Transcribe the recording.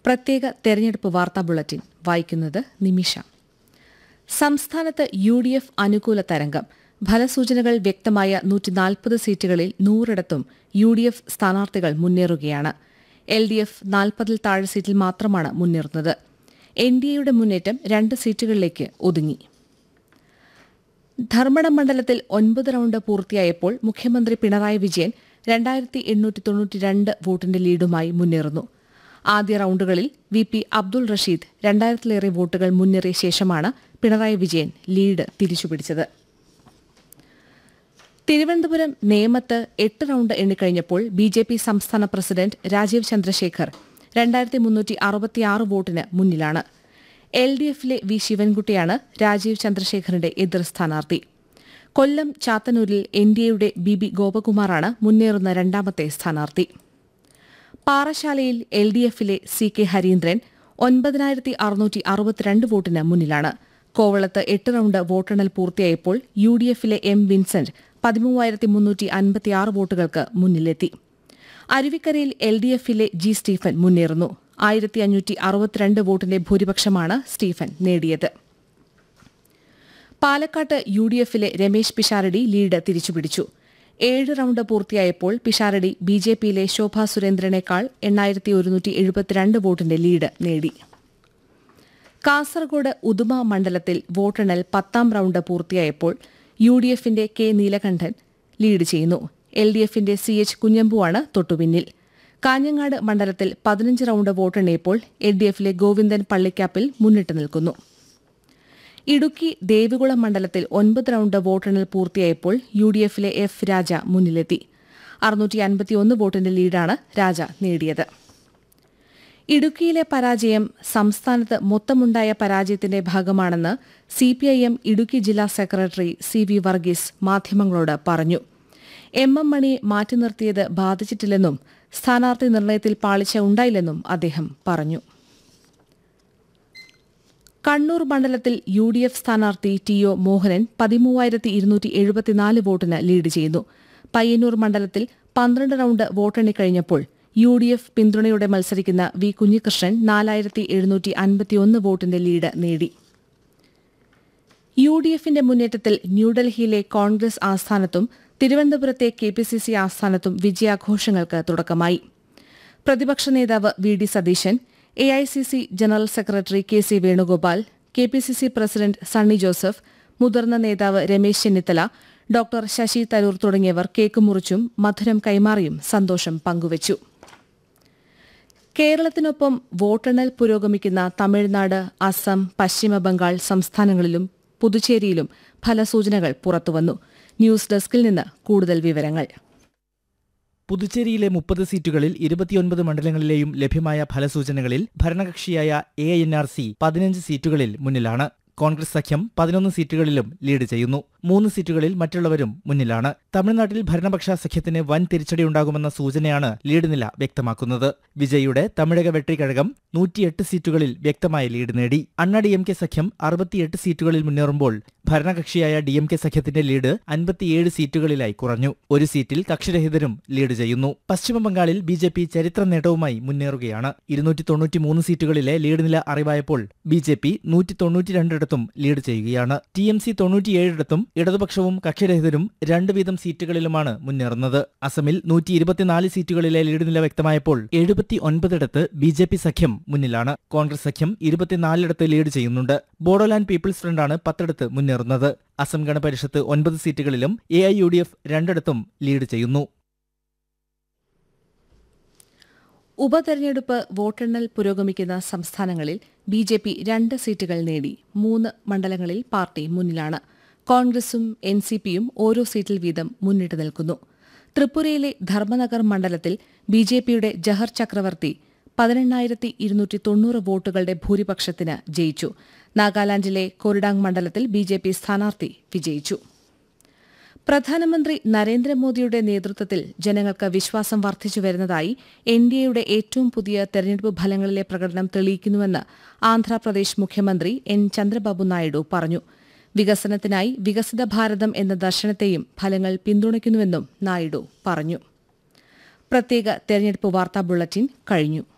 പ്രത്യേക തെരഞ്ഞെടുപ്പ് വാർത്താ ബുള്ളറ്റിൻ വായിക്കുന്നത് നിമിഷ സംസ്ഥാനത്ത് യു ഡി എഫ് അനുകൂല തരംഗം ഫലസൂചനകൾ വ്യക്തമായ നൂറ്റിനാൽപ്പത് സീറ്റുകളിൽ നൂറിടത്തും യു ഡി എഫ് സ്ഥാനാർത്ഥികൾ മുന്നേറുകയാണ് എൽ ഡി എഫ് നാൽപ്പതിൽ താഴെ സീറ്റിൽ മാത്രമാണ് മുന്നേറുന്നത് എൻ ഡി എയുടെ മുന്നേറ്റം രണ്ട് സീറ്റുകളിലേക്ക് ഒതുങ്ങി ധർമ്മടം മണ്ഡലത്തിൽ ഒൻപത് റൌണ്ട് പൂർത്തിയായപ്പോൾ മുഖ്യമന്ത്രി പിണറായി വിജയൻ രണ്ടായിരത്തി എണ്ണൂറ്റി തൊണ്ണൂറ്റിരണ്ട് വോട്ടിന്റെ ലീഡുമായി മുന്നേറുന്നു ആദ്യ റൌണ്ടുകളിൽ വി പി അബ്ദുൾ റഷീദ് രണ്ടായിരത്തിലേറെ വോട്ടുകൾ മുന്നേറിയ ശേഷമാണ് പിണറായി വിജയൻ ലീഡ് തിരിച്ചുപിടിച്ചത് തിരുവനന്തപുരം നേമത്ത് എട്ട് റൌണ്ട് എണ്ണിക്കഴിഞ്ഞപ്പോൾ ബി ജെ പി സംസ്ഥാന പ്രസിഡന്റ് രാജീവ് ചന്ദ്രശേഖർ രണ്ടായിരത്തി മുന്നൂറ്റി അറുപത്തിയാറ് വോട്ടിന് മുന്നിലാണ് എൽ ഡി എഫിലെ വി ശിവൻകുട്ടിയാണ് രാജീവ് ചന്ദ്രശേഖറിന്റെ എതിർ സ്ഥാനാർത്ഥി കൊല്ലം ചാത്തന്നൂരിൽ എൻ ഡി എയുടെ ബി ബി ഗോപകുമാറാണ് മുന്നേറുന്ന രണ്ടാമത്തെ സ്ഥാനാർത്ഥി പാറശാലയിൽ എൽ ഡി എഫിലെ സി കെ ഹരീന്ദ്രൻ ഒൻപതിനായിരത്തി അറുന്നൂറ്റി അറുപത്തിരണ്ട് വോട്ടിന് മുന്നിലാണ് കോവളത്ത് എട്ട് റൌണ്ട് വോട്ടെണ്ണൽ പൂർത്തിയായപ്പോൾ യു ഡി എഫിലെ എം വിൻസെന്റ് പതിമൂവായിരത്തി മുന്നൂറ്റി അൻപത്തിയാറ് വോട്ടുകൾക്ക് മുന്നിലെത്തി അരുവിക്കരയിൽ എൽ ഡി എഫിലെ ജി സ്റ്റീഫൻ മുന്നേറുന്നു ആയിരത്തി അഞ്ഞൂറ്റി അറുപത്തിരണ്ട് വോട്ടിന്റെ ഭൂരിപക്ഷമാണ് സ്റ്റീഫൻ നേടിയത് പാലക്കാട്ട് യു ഡി എഫിലെ രമേശ് പിഷാരടി ലീഡ് തിരിച്ചുപിടിച്ചു ഏഴ് റൌണ്ട് പൂർത്തിയായപ്പോൾ പിഷാരടി ബി ജെ പിയിലെ ശോഭാ സുരേന്ദ്രനേക്കാൾ എണ്ണായിരത്തി ഒരുന്നൂറ്റി എഴുപത്തിരണ്ട് വോട്ടിന്റെ ലീഡ് നേടി കാസർഗോഡ് ഉദുമ മണ്ഡലത്തിൽ വോട്ടെണ്ണൽ പത്താം റൌണ്ട് പൂർത്തിയായപ്പോൾ യു ഡി എഫിന്റെ കെ നീലകണ്ഠൻ ലീഡ് ചെയ്യുന്നു എൽ ഡി എഫിന്റെ സി എച്ച് കുഞ്ഞമ്പുവാണ് തൊട്ടുപിന്നിൽ കാഞ്ഞങ്ങാട് മണ്ഡലത്തിൽ പതിനഞ്ച് റൌണ്ട് വോട്ടെണ്ണിയപ്പോൾ എൽ ഡി എഫിലെ ഗോവിന്ദൻ പള്ളിക്കാപ്പിൽ മുന്നിട്ട് നിൽക്കുന്നു ഇടുക്കി ദേവികുളം മണ്ഡലത്തിൽ ഒൻപത് റൌണ്ട് വോട്ടെണ്ണൽ പൂർത്തിയായപ്പോൾ യു ഡി എഫിലെ എഫ് രാജ മുന്നിലെത്തി അറുന്നൂറ്റി അൻപത്തിയൊന്ന് വോട്ടിന്റെ ലീഡാണ് രാജ നേടിയത് ഇടുക്കിയിലെ പരാജയം സംസ്ഥാനത്ത് മൊത്തമുണ്ടായ പരാജയത്തിന്റെ ഭാഗമാണെന്ന് സിപിഐഎം ഇടുക്കി ജില്ലാ സെക്രട്ടറി സി വി വർഗീസ് മാധ്യമങ്ങളോട് പറഞ്ഞു എം എം മണിയെ മാറ്റി നിർത്തിയത് ബാധിച്ചിട്ടില്ലെന്നും സ്ഥാനാർത്ഥി നിർണയത്തിൽ പാളിച്ച ഉണ്ടായില്ലെന്നും അദ്ദേഹം പറഞ്ഞു കണ്ണൂർ മണ്ഡലത്തിൽ യു ഡി എഫ് സ്ഥാനാർത്ഥി ടി ഒ മോഹനൻ പതിമൂവായിരത്തി ഇരുന്നൂറ്റി എഴുപത്തിനാല് വോട്ടിന് ലീഡ് ചെയ്യുന്നു പയ്യന്നൂർ മണ്ഡലത്തിൽ പന്ത്രണ്ട് റൌണ്ട് വോട്ടെണ്ണിക്കഴിഞ്ഞപ്പോൾ യു ഡി എഫ് പിന്തുണയോടെ മത്സരിക്കുന്ന വി കുഞ്ഞികൃഷ്ണൻ നാലായിരത്തി എഴുന്നൂറ്റി അൻപത്തിയൊന്ന് വോട്ടിന്റെ ലീഡ് നേടി യു ഡി എഫിന്റെ മുന്നേറ്റത്തിൽ ന്യൂഡൽഹിയിലെ കോൺഗ്രസ് ആസ്ഥാനത്തും തിരുവനന്തപുരത്തെ കെ പി സി സി ആസ്ഥാനത്തും വിജയാഘോഷങ്ങൾക്ക് തുടക്കമായി പ്രതിപക്ഷ നേതാവ് V D Satheesan A I C C general secretary K C Venugopal K P C C president Sunny Joseph മുതിർന്ന നേതാവ് രമേശ് ചെന്നിത്തല ഡോക്ടർ ശശി തരൂർ തുടങ്ങിയവർ കേക്ക് മുറിച്ചും മധുരം കൈമാറിയും സന്തോഷം പങ്കുവച്ചു കേരളത്തിനൊപ്പം വോട്ടെണ്ണൽ പുരോഗമിക്കുന്ന തമിഴ്നാട് അസം പശ്ചിമബംഗാൾ സംസ്ഥാനങ്ങളിലും പുതുച്ചേരിയിലും ഫലസൂചനകൾ പുറത്തുവന്നു ന്യൂസ് ഡെസ്കിൽ നിന്ന് കൂടുതൽ വിവരങ്ങൾ പുതുച്ചേരിയിലെ മുപ്പത് സീറ്റുകളിൽ ഇരുപത്തിയൊൻപത് മണ്ഡലങ്ങളിലെയും ലഭ്യമായ ഫലസൂചനകളിൽ ഭരണകക്ഷിയായ എ എൻ ആർ സി പതിനഞ്ച് സീറ്റുകളിൽ മുന്നിലാണ് കോൺഗ്രസ് സഖ്യം പതിനൊന്ന് സീറ്റുകളിലും ലീഡ് ചെയ്യുന്നു മൂന്ന് സീറ്റുകളിൽ മറ്റുള്ളവരും മുന്നിലാണ് തമിഴ്നാട്ടിൽ ഭരണപക്ഷ സഖ്യത്തിന് വൻ തിരിച്ചടിയുണ്ടാകുമെന്ന സൂചനയാണ് ലീഡ് നില വ്യക്തമാക്കുന്നത് വിജയിയുടെ തമിഴക വെട്രിക്കഴകം നൂറ്റിയെട്ട് സീറ്റുകളിൽ വ്യക്തമായ ലീഡ് നേടി അണ്ണ ഡി എം കെ സഖ്യം അറുപത്തിയെട്ട് സീറ്റുകളിൽ മുന്നേറുമ്പോൾ ഭരണകക്ഷിയായ ഡി എം കെ സഖ്യത്തിന്റെ ലീഡ് അൻപത്തിയേഴ് സീറ്റുകളിലായി കുറഞ്ഞു ഒരു സീറ്റിൽ കക്ഷിരഹിതരും ലീഡ് ചെയ്യുന്നു പശ്ചിമബംഗാളിൽ ബി ജെ പി ചരിത്ര നേട്ടവുമായി മുന്നേറുകയാണ് ഇരുന്നൂറ്റി തൊണ്ണൂറ്റിമൂന്ന് സീറ്റുകളിലെ ലീഡ് നില അറിവായപ്പോൾ ബി ജെ പി നൂറ്റി തൊണ്ണൂറ്റിരണ്ടിടത്തും ലീഡ് ചെയ്യുകയാണ് ടി എം സി തൊണ്ണൂറ്റിയേഴിടത്തും ഇടതുപക്ഷവും കക്ഷിരഹിതരും രണ്ട് വീതം സീറ്റുകളിലുമാണ് മുന്നേറുന്നത് അസമിൽ നൂറ്റി ഇരുപത്തിനാല് സീറ്റുകളിലെ ലീഡ് നില വ്യക്തമായപ്പോൾ എഴുപത്തി ഒൻപതിടത്ത് ബി ജെ പി സഖ്യം മുന്നിലാണ് കോൺഗ്രസ് സഖ്യം ഇരുപത്തിനാലിടത്ത് ലീഡ് ചെയ്യുന്നുണ്ട് ബോഡോലാൻഡ് പീപ്പിൾസ് ഫ്രണ്ടാണ് പത്തിടത്ത് മുന്നേറുന്നത് അസം ഗണപരിഷത്ത് ഒൻപത് സീറ്റുകളിലും A I U D F രണ്ടിടത്തും ലീഡ് ചെയ്യുന്നു ഉപതെരഞ്ഞെടുപ്പ് വോട്ടെണ്ണൽ പുരോഗമിക്കുന്ന സംസ്ഥാനങ്ങളിൽ ബി ജെ പി രണ്ട് സീറ്റുകൾ നേടി മൂന്ന് മണ്ഡലങ്ങളിൽ പാർട്ടി മുന്നിലാണ് കോൺഗ്രസും എൻ സി പിയും ഓരോ സീറ്റിൽ വീതം മുന്നിട്ട് നിൽക്കുന്നു ത്രിപുരയിലെ ധർമ്മനഗർ മണ്ഡലത്തിൽ ബി ജെ പിയുടെ ജഹർ ചക്രവർത്തി പതിനെണ്ണായിരത്തി ഇരുന്നൂറ്റി തൊണ്ണൂറ് വോട്ടുകളുടെ ഭൂരിപക്ഷത്തിന് ജയിച്ചു നാഗാലാൻഡിലെ കൊറിഡാങ് മണ്ഡലത്തിൽ ബി ജെ പി സ്ഥാനാർത്ഥി വിജയിച്ചു പ്രധാനമന്ത്രി നരേന്ദ്രമോദിയുടെ നേതൃത്വത്തിൽ ജനങ്ങൾക്ക് വിശ്വാസം വർദ്ധിച്ചു വരുന്നതായി എൻ ഡി എയുടെ ഏറ്റവും പുതിയ തെരഞ്ഞെടുപ്പ് ഫലങ്ങളിലെ പ്രകടനം തെളിയിക്കുന്നുവെന്ന് ആന്ധ്രാപ്രദേശ് മുഖ്യമന്ത്രി എൻ ചന്ദ്രബാബു നായിഡു പറഞ്ഞു വികസനത്തിനായി വികസിത ഭാരതം എന്ന ദർശനത്തെയും ഫലങ്ങൾ പിന്തുണയ്ക്കുന്നുവെന്നും നായിഡു പറഞ്ഞു പ്രത്യേക തെരഞ്ഞെടുപ്പ് വാർത്താ ബുള്ളറ്റിൻ കഴിഞ്ഞു